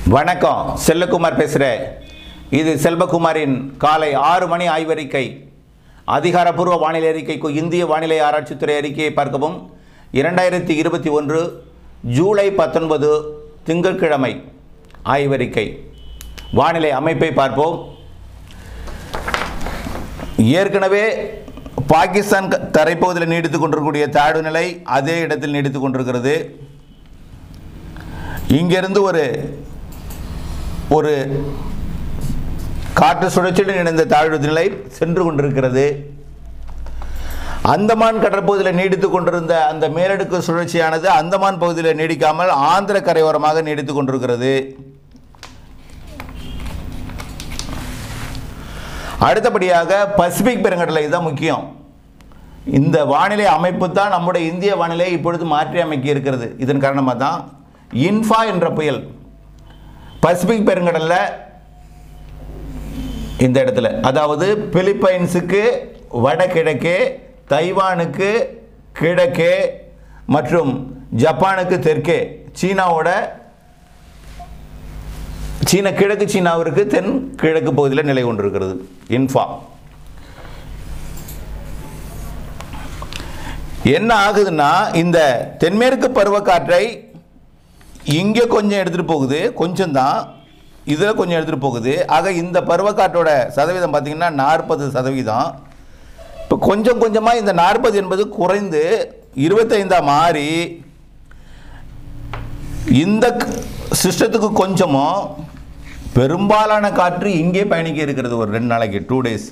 வணக்கம் செல்லகுமார் பேசுகிறேன் இது செல்வகுமாரின் காலை ஆறு மணி ஆய்வறிக்கை அதிகாரப்பூர்வ வானிலை அறிக்கைக்கு இந்திய வானிலை ஆராய்ச்சித்துறை அறிக்கையை பார்க்கவும் இரண்டாயிரத்தி இருபத்தி ஒன்று ஜூலை பத்தொன்பது திங்கட்கிழமை ஆய்வறிக்கை வானிலை அமைப்பை பார்ப்போம் ஏற்கனவே பாகிஸ்தான் க- தரைப்பகுதியில் நீடித்துக் கொண்டிருக்கக்கூடிய தாழ்வு நிலை அதே இடத்தில் நீடித்துக் கொண்டிருக்கிறது இங்கிருந்து ஒரு ஒரு காற்று சுழற்சியுடன் இணைந்த தாழ்வு நிலை சென்று கொண்டிருக்கிறது அந்தமான் கடற்பகுதியில் நீடித்துக் கொண்டிருந்த அந்த மேலடுக்கு சுழற்சியானது அந்தமான் பகுதியில் நீடிக்காமல் ஆந்திர கரையோரமாக நீடித்துக் கொண்டிருக்கிறது அடுத்தபடியாக பசிபிக் பெருங்கடலை தான் முக்கியம் இந்த வானிலை அமைப்பு தான் நம்முடைய இந்திய வானிலை இப்பொழுது மாற்றி அமைக்க இருக்கிறது இதன் காரணமாக தான் இன்ஃபா என்ற புயல் பசிபிக் பெருங்கடலில் இந்த இடத்துல அதாவது பிலிப்பைன்ஸுக்கு வடகிழக்கே தைவானுக்கு கிழக்கே மற்றும் ஜப்பானுக்கு தெற்கே சீனாவோட சீன கிழக்கு சீனாவிற்கு தென் கிழக்கு பகுதியில் நிலை கொண்டிருக்கிறது இன்ஃபா என்ன ஆகுதுன்னா இந்த தென்மேற்கு பருவக்காற்றை இங்கே கொஞ்சம் எடுத்துகிட்டு போகுது கொஞ்சம் தான் இதில் கொஞ்சம் எடுத்துகிட்டு போகுது ஆக இந்த பருவக்காற்றோட சதவீதம் பார்த்திங்கன்னா நாற்பது சதவீதம் இப்போ கொஞ்சம் கொஞ்சமாக இந்த நாற்பது என்பது குறைந்து இருபத்தைந்தா மாறி இந்த சிஸ்டத்துக்கு கொஞ்சமும் பெரும்பாலான காற்று இங்கே பயணிக்க இருக்கிறது ஒரு ரெண்டு நாளைக்கு டூ டேஸ்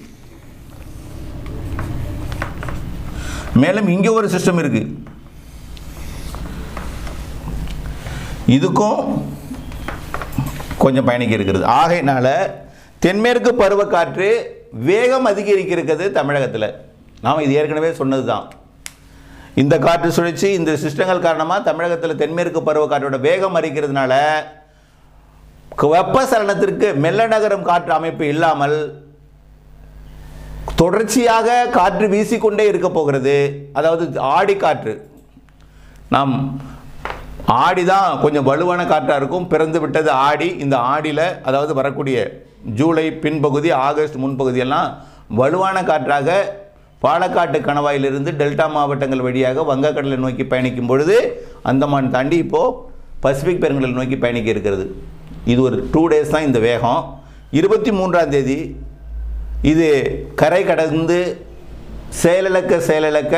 மேலும் இங்கே ஒரு சிஸ்டம் இருக்கு இதுக்கும் கொஞ்சம் பயணிக்க இருக்கிறது ஆகையினால தென்மேற்கு பருவக்காற்று வேகம் அதிகரிக்க இருக்கிறது தமிழகத்தில் நாம் இது ஏற்கனவே சொன்னது தான் இந்த காற்று சுழற்சி இந்த சிஸ்டங்கள் காரணமாக தமிழகத்தில் தென்மேற்கு பருவக்காற்றோட வேகம் அதிகரிக்கிறதுனால வெப்பசலனத்திற்கு மெல்ல நகரும் காற்று அமைப்பு இல்லாமல் தொடர்ச்சியாக காற்று வீசிக்கொண்டே இருக்க போகிறது அதாவது ஆடி காற்று நாம் ஆடி தான் கொஞ்சம் வலுவான காற்றாக இருக்கும் பிறந்து விட்டது ஆடி இந்த ஆடியில் அதாவது வரக்கூடிய ஜூலை பின்பகுதி ஆகஸ்ட் முன்பகுதியெல்லாம் வலுவான காற்றாக பாலக்காட்டு கணவாயிலிருந்து டெல்டா மாவட்டங்கள் வழியாக வங்கக்கடலை நோக்கி பயணிக்கும் பொழுது அந்தமான் தாண்டி இப்போது பசிபிக் பெருங்கடல் நோக்கி பயணிக்க இருக்கிறது இது ஒரு டூ டேஸ் தான் இந்த வேகம் இருபத்தி மூன்றாம் தேதி இது கரை கடந்து செயலிழக்க செயலிழக்க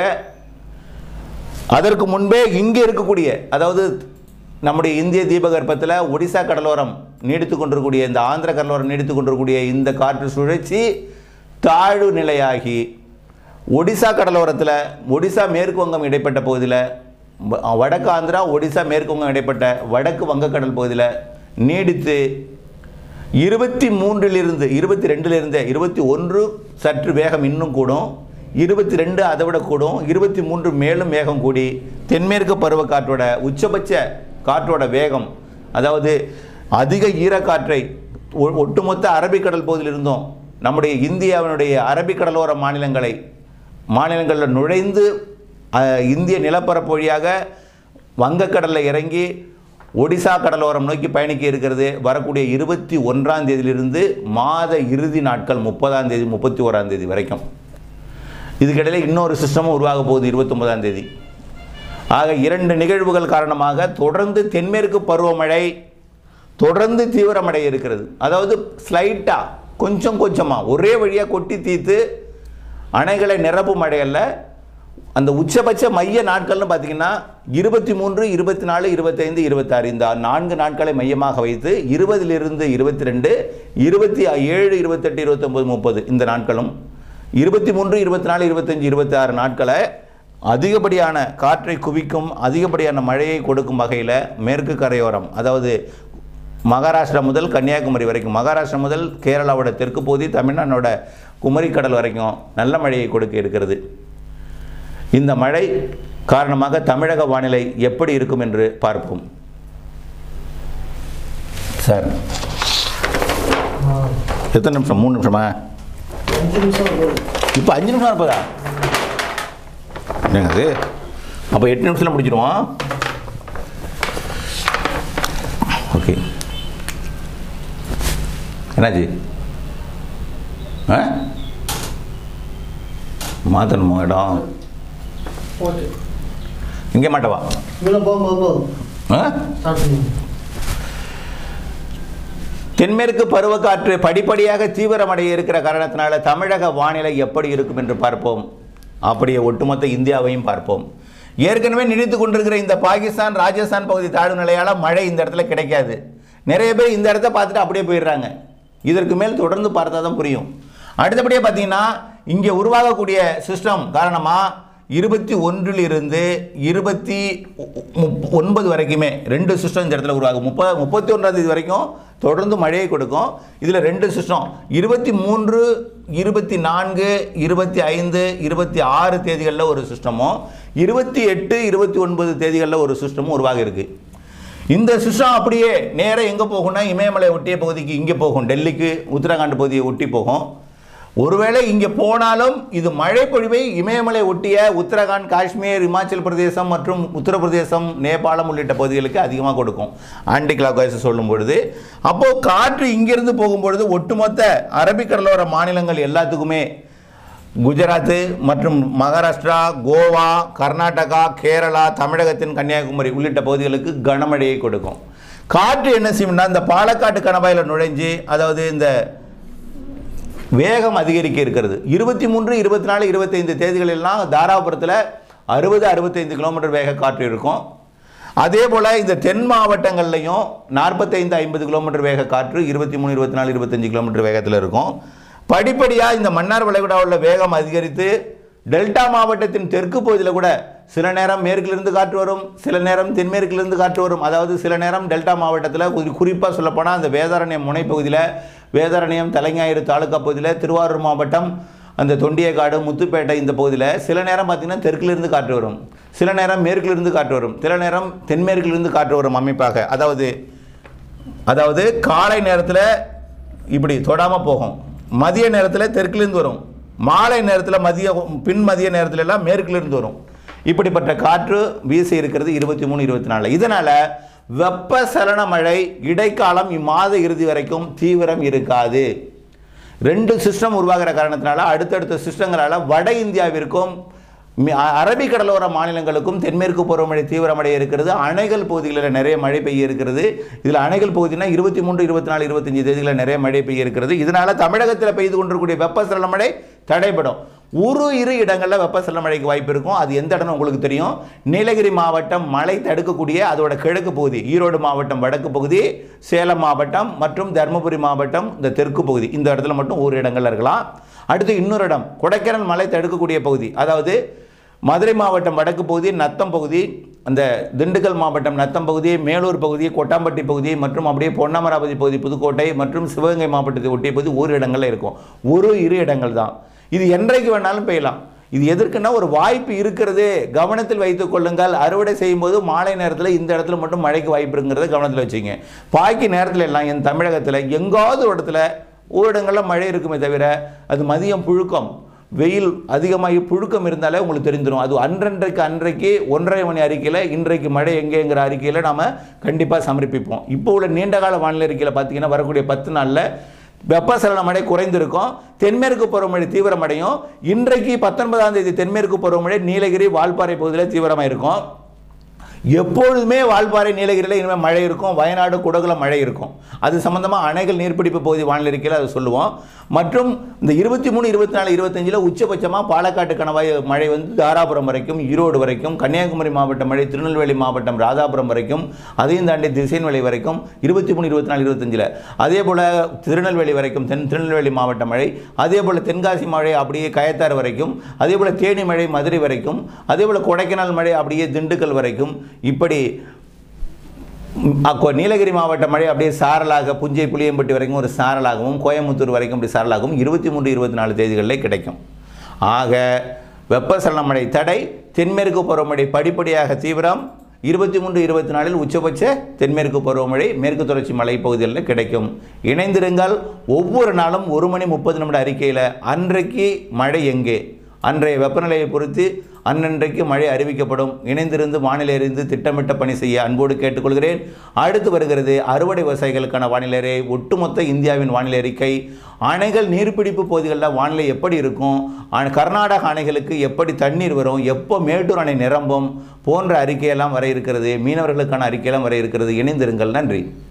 அதற்கு முன்பே இங்கே இருக்கக்கூடிய அதாவது நம்முடைய இந்திய தீபகற்பத்தில் ஒடிசா கடலோரம் நீடித்து கொண்டிருக்கக்கூடிய இந்த ஆந்திர கடலோரம் நீடித்து கொண்டிருக்கக்கூடிய இந்த காற்று சுழற்சி தாழ்வு நிலையாகி ஒடிசா கடலோரத்தில் ஒடிசா மேற்கு வங்கம் இடைப்பட்ட பகுதியில் வ- வடக்கு ஆந்திரா ஒடிசா மேற்கு வங்கம் இடைப்பட்ட வடக்கு வங்கக்கடல் பகுதியில் நீடித்து இருபத்தி மூன்றிலிருந்து இருபத்தி ரெண்டிலிருந்து இருபத்தி ஒன்று சற்று வேகம் இன்னும் கூடும் இருபத்தி ரெண்டு அதை விட கூடும் இருபத்தி மூன்று மேலும் வேகம் கூடி தென்மேற்கு பருவக்காற்றோட உச்சபட்ச காற்றோட வேகம் அதாவது அதிக ஈரக்காற்றை ஒ- ஒட்டுமொத்த அரபிக்கடல் பகுதியில் இருந்தோம் நம்முடைய இந்தியாவினுடைய அரபிக்கடலோர மாநிலங்களை மாநிலங்களில் நுழைந்து அஹ், இந்திய நிலப்பரப்பு வழியாக வங்கக்கடலில் இறங்கி ஒடிசா கடலோரம் நோக்கி பயணிக்க இருக்கிறது வரக்கூடிய இருபத்தி ஒன்றாம் தேதியிலிருந்து மாத இறுதி நாட்கள் முப்பதாம் தேதி முப்பத்தி ஓராம் தேதி வரைக்கும் இதுக்கிடையில இன்னொரு சிஸ்டமும் உருவாக போகுது இருபத்தொன்பதாம் தேதி ஆக இரண்டு நிகழ்வுகள் காரணமாக தொடர்ந்து தென்மேற்கு பருவமழை தொடர்ந்து தீவிரமடைய இருக்கிறது அதாவது ஸ்லைட்டாக கொஞ்சம் கொஞ்சமாக ஒரே வழியாக கொட்டி தீர்த்து அணைகளை நிரப்பும் மழையல்ல அந்த உச்சபட்ச மைய நாட்கள்னு பார்த்தீங்கன்னா இருபத்தி மூன்று இருபத்தி நாலு இருபத்தைந்து இருபத்தாறு இந்த நான்கு நாட்களை மையமாக வைத்து இருபதிலிருந்து இருபத்தி ரெண்டு இருபத்தி ஏழு இருபத்தெட்டு இருபத்தொம்பது முப்பது இந்த நாட்களும் இருபத்தி மூன்று இருபத்தி நாலு இருபத்தஞ்சு இருபத்தி ஆறு நாட்களை அதிகப்படியான காற்றை குவிக்கும் அதிகப்படியான மழையை கொடுக்கும் வகையில் மேற்கு கரையோரம் அதாவது மகாராஷ்டிரா முதல் கன்னியாகுமரி வரைக்கும் மகாராஷ்டிரா முதல் கேரளாவோட தெற்கு பகுதி தமிழ்நாடோட குமரிக்கடல் வரைக்கும் நல்ல மழையை கொடுக்க இருக்கிறது இந்த மழை காரணமாக தமிழக வானிலை எப்படி இருக்கும் என்று பார்ப்போம் சார் எத்தனை நிமிஷம் மூணு நிமிஷமா அஞ்சு நிமிஷம் போதும். இப்போ அஞ்சு நிமிஷம் இருப்பதா என்னங்க அது அப்போ எட்டு நிமிஷத்தில் முடிச்சிடுவோம் ஓகே என்னாச்சு ஆ மாற்றணுமா இடம் ஓகே இங்கே மாட்டவா இவ்வளோ போகும் போகும் போகும் ஆ ஸ்டார்ட் பண்ணுங்க தென்மேற்கு பருவக்காற்று படிப்படியாக தீவிரமடைய இருக்கிற காரணத்தினால தமிழக வானிலை எப்படி இருக்கும் என்று பார்ப்போம் அப்படியே ஒட்டுமொத்த இந்தியாவையும் பார்ப்போம் ஏற்கனவே நினைத்து கொண்டிருக்கிற இந்த பாகிஸ்தான் ராஜஸ்தான் பகுதி தாழ்வு நிலையால் மழை இந்த இடத்துல கிடைக்காது நிறைய பேர் இந்த இடத்த பார்த்துட்டு அப்படியே போயிடுறாங்க இதற்கு மேல் தொடர்ந்து பார்த்தா தான் புரியும் அடுத்தபடியாக பார்த்தீங்கன்னா இங்கே உருவாகக்கூடிய சிஸ்டம் காரணமாக இருபத்தி ஒன்றிலிருந்து இருபத்தி முப்- ஒன்பது வரைக்குமே ரெண்டு சிஸ்டம் இந்த இடத்துல உருவாகும் முப்ப முப்பத்தி ஒன்றாம் தேதி வரைக்கும் தொடர்ந்து மழையை கொடுக்கும் இதில் ரெண்டு சிஸ்டம் இருபத்தி மூன்று இருபத்தி நான்கு இருபத்தி ஐந்து இருபத்தி ஆறு தேதிகளில் ஒரு சிஸ்டமும் இருபத்தி எட்டு இருபத்தி ஒன்பது தேதிகளில் ஒரு சிஸ்டமும் உருவாகி இருக்கு இந்த சிஸ்டம் அப்படியே நேராக எங்கே போகும்னா இமயமலை ஒட்டிய பகுதிக்கு இங்கே போகும் டெல்லிக்கு உத்தரகாண்ட் பகுதியை ஒட்டி போகும் ஒருவேளை இங்கே போனாலும் இது மழை பொழிவை இமயமலை ஒட்டிய உத்தரகாண்ட் காஷ்மீர் இமாச்சல் பிரதேசம் மற்றும் உத்தரப்பிரதேசம் நேபாளம் உள்ளிட்ட பகுதிகளுக்கு அதிகமாக கொடுக்கும் ஆன்டி கிளாக் வைஸ் சொல்லும் பொழுது அப்போது காற்று இங்கிருந்து போகும்பொழுது ஒட்டுமொத்த அரபிக்கடலோர மாநிலங்கள் எல்லாத்துக்குமே குஜராத்து மற்றும் மகாராஷ்டிரா கோவா கர்நாடகா கேரளா தமிழகத்தின் கன்னியாகுமரி உள்ளிட்ட பகுதிகளுக்கு கனமழையை கொடுக்கும் காற்று என்ன செய்யும்னா இந்த பாலக்காட்டு கணவாயில் நுழைஞ்சு அதாவது இந்த வேகம் அதிகரிக்க இருக்கிறது இருபத்தி மூன்று இருபத்தி நாலு இருபத்தைந்து தேதிகளெல்லாம் தாராபுரத்தில் அறுபது அறுபத்தைந்து கிலோமீட்டர் வேக காற்று இருக்கும் அதே போல் இந்த தென் மாவட்டங்கள்லையும் நாற்பத்தைந்து ஐம்பது கிலோமீட்டர் வேக காற்று இருபத்தி மூணு இருபத்தி நாலு இருபத்தஞ்சு கிலோமீட்டர் வேகத்தில் இருக்கும் படிப்படியாக இந்த மன்னார் வளைகுடாவில் வேகம் அதிகரித்து டெல்டா மாவட்டத்தின் தெற்கு பகுதியில் கூட சில நேரம் மேற்கிலிருந்து காற்று வரும் சில நேரம் தென்மேற்கிலிருந்து காற்று வரும் அதாவது சில நேரம் டெல்டா மாவட்டத்தில் குறிப்பாக சொல்லப்போனால் அந்த வேதாரண்யம் முனைப்பகுதியில் வேதாரண்யம் தலைஞாயிறு தாலுக்கா பகுதியில் திருவாரூர் மாவட்டம் அந்த தொண்டியக்காடு முத்துப்பேட்டை இந்த பகுதியில் சில நேரம் பார்த்திங்கன்னா தெற்கிலிருந்து காற்று வரும் சில நேரம் மேற்கிலிருந்து காற்று வரும் சில நேரம் தென்மேற்கிலிருந்து காற்று வரும் அமைப்பாக அதாவது அதாவது காலை நேரத்தில் இப்படி தொடாமல் போகும் மதிய நேரத்தில் தெற்குலேருந்து வரும் மாலை நேரத்தில் மதிய பின் மதிய நேரத்துல எல்லாம் மேற்குலேருந்து வரும் இப்படிப்பட்ட காற்று வீசி இருக்கிறது இருபத்தி மூணு இருபத்தி நாலு இதனால் வெப்பசலன மழை இடைக்காலம் இம்மாத இறுதி வரைக்கும் தீவிரம் இருக்காது ரெண்டு சிஸ்டம் உருவாகிற காரணத்தினால அடுத்தடுத்த சிஸ்டங்களால் வட இந்தியாவிற்கும் மி- அ- அரபிக்கடலோர மாநிலங்களுக்கும் தென்மேற்கு பருவமழை தீவிரமடைய இருக்கிறது அணைகள் பகுதிகளில் நிறைய மழை பெய்ய இருக்கிறது இதில் அணைகள் பகுதினா இருபத்தி மூன்று இருபத்தி நாலு இருபத்தஞ்சு தேதிகளில் நிறைய மழை பெய்ய இருக்கிறது இதனால் தமிழகத்தில் பெய்து கொண்டிருக்கக்கூடிய வெப்பசலன மழை தடைபடும் ஒரு இரு இடங்களில் வெப்பசலன மழைக்கு வாய்ப்பு இருக்கும் அது எந்த இடம்னு உங்களுக்கு தெரியும் நீலகிரி மாவட்டம் மழை தடுக்கக்கூடிய அதோட கிழக்கு பகுதி ஈரோடு மாவட்டம் வடக்கு பகுதி சேலம் மாவட்டம் மற்றும் தருமபுரி மாவட்டம் இந்த தெற்கு பகுதி இந்த இடத்துல மட்டும் ஒரு இடங்கள்ல இருக்கலாம் அடுத்து இன்னொரு இடம் கொடைக்கானல் மலை தடுக்கக்கூடிய பகுதி அதாவது மதுரை மாவட்டம் வடக்கு பகுதி நத்தம் பகுதி அந்த திண்டுக்கல் மாவட்டம் நத்தம் பகுதி மேலூர் பகுதி கொட்டாம்பட்டி பகுதி மற்றும் அப்படியே பொன்னமராவதி பகுதி புதுக்கோட்டை மற்றும் சிவகங்கை மாவட்டத்தை ஒட்டிய பகுதி ஒரு இடங்கள்ல இருக்கும் ஒரு இரு இடங்கள் தான் இது என்றைக்கு வேணாலும் பெய்யலாம் இது எதற்குன்னா ஒரு வாய்ப்பு இருக்கிறது கவனத்தில் வைத்துக் கொள்ளுங்கள் அறுவடை செய்யும்போது மாலை நேரத்தில் இந்த இடத்துல மட்டும் மழைக்கு வாய்ப்பு இருக்குங்கிறத கவனத்தில் வச்சுங்க பாக்கி நேரத்தில் எல்லாம் என் தமிழகத்தில் எங்காவது ஒரு இடத்துல ஒரு இடங்களில் மழை இருக்குமே தவிர அது மதியம் புழுக்கம் வெயில் அதிகமாகி புழுக்கம் இருந்தாலே உங்களுக்கு தெரிஞ்சிடும் அது அன்றன்றைக்கு அன்றைக்கு ஒன்றரை மணி அறிக்கையில் இன்றைக்கு மழை எங்கேங்கிற அறிக்கையில் நாம் கண்டிப்பாக சமர்ப்பிப்போம் இப்போ உள்ள நீண்டகால வானிலை அறிக்கையில் பார்த்தீங்கன்னா வரக்கூடிய பத்து நாளில் வெப்பசலன மழை குறைந்திருக்கும் தென்மேற்கு பருவமழை தீவிரமடையும் இன்றைக்கு பத்தொன்பதாம் தேதி தென்மேற்கு பருவமழை நீலகிரி வால்பாறை பகுதியில் தீவிரமாக இருக்கும் எப்பொழுதுமே வால்பாறை நீலகிரியில் இனிமேல் மழை இருக்கும் வயநாடு குடகுல மழை இருக்கும் அது சம்பந்தமாக அணைகள் நீர்பிடிப்பு பகுதி வானிலை இருக்கையில் அதை சொல்லுவோம் மற்றும் இந்த இருபத்தி மூணு இருபத்தி நாலு இருபத்தஞ்சில் உச்சபட்சமாக பாலக்காட்டு கணவாய் மழை வந்து தாராபுரம் வரைக்கும் ஈரோடு வரைக்கும் கன்னியாகுமரி மாவட்டம் மழை திருநெல்வேலி மாவட்டம் ராதாபுரம் வரைக்கும் அதையும் தாண்டி திசைன்வெளி வரைக்கும் இருபத்தி மூணு இருபத்தி நாலு இருபத்தஞ்சில் அதே போல் திருநெல்வேலி வரைக்கும் தென் திருநெல்வேலி மாவட்ட மழை அதே போல் தென்காசி மழை அப்படியே கயத்தார் வரைக்கும் அதே போல் தேனி மழை மதுரை வரைக்கும் அதே போல் கொடைக்கானல் மழை அப்படியே திண்டுக்கல் வரைக்கும் இப்படி ம், அப்போ நீலகிரி மாவட்ட மழை அப்படியே சாரலாக புஞ்சை புளியம்பட்டி வரைக்கும் ஒரு சாரலாகவும் கோயம்புத்தூர் வரைக்கும் அப்படி சாரலாகவும் இருபத்தி மூன்று இருபத்தி நாலு தேதிகளில் கிடைக்கும் ஆக வெப்பசலன மழை தடை தென்மேற்கு பருவமழை படிப்படியாக தீவிரம் இருபத்தி மூன்று இருபத்தி நாலில் உச்சபட்ச தென்மேற்கு பருவமழை மேற்கு தொடர்ச்சி மலை பகுதிகளில் கிடைக்கும் இணைந்திருங்கள் ஒவ்வொரு நாளும் ஒரு மணி முப்பது நிமிட அறிக்கையில் அன்றைக்கு மழை எங்கே அன்றைய வெப்பநிலையை பொறுத்து அன்னன்றைக்கு மழை அறிவிக்கப்படும் இணைந்திருந்து வானிலை அறிந்து திட்டமிட்ட பணி செய்ய அன்போடு கேட்டுக்கொள்கிறேன் அடுத்து வருகிறது அறுவடை விவசாயிகளுக்கான வானிலை அறிக்கை ஒட்டுமொத்த இந்தியாவின் வானிலை அறிக்கை அணைகள் நீர்பிடிப்பு பகுதிகளில் வானிலை எப்படி இருக்கும் அ- கர்நாடக அணைகளுக்கு எப்படி தண்ணீர் வரும் எப்போ மேட்டூர் அணை நிரம்பும் போன்ற அறிக்கையெல்லாம் வர இருக்கிறது மீனவர்களுக்கான அறிக்கையெல்லாம் வர இருக்கிறது இணைந்திருங்கள் நன்றி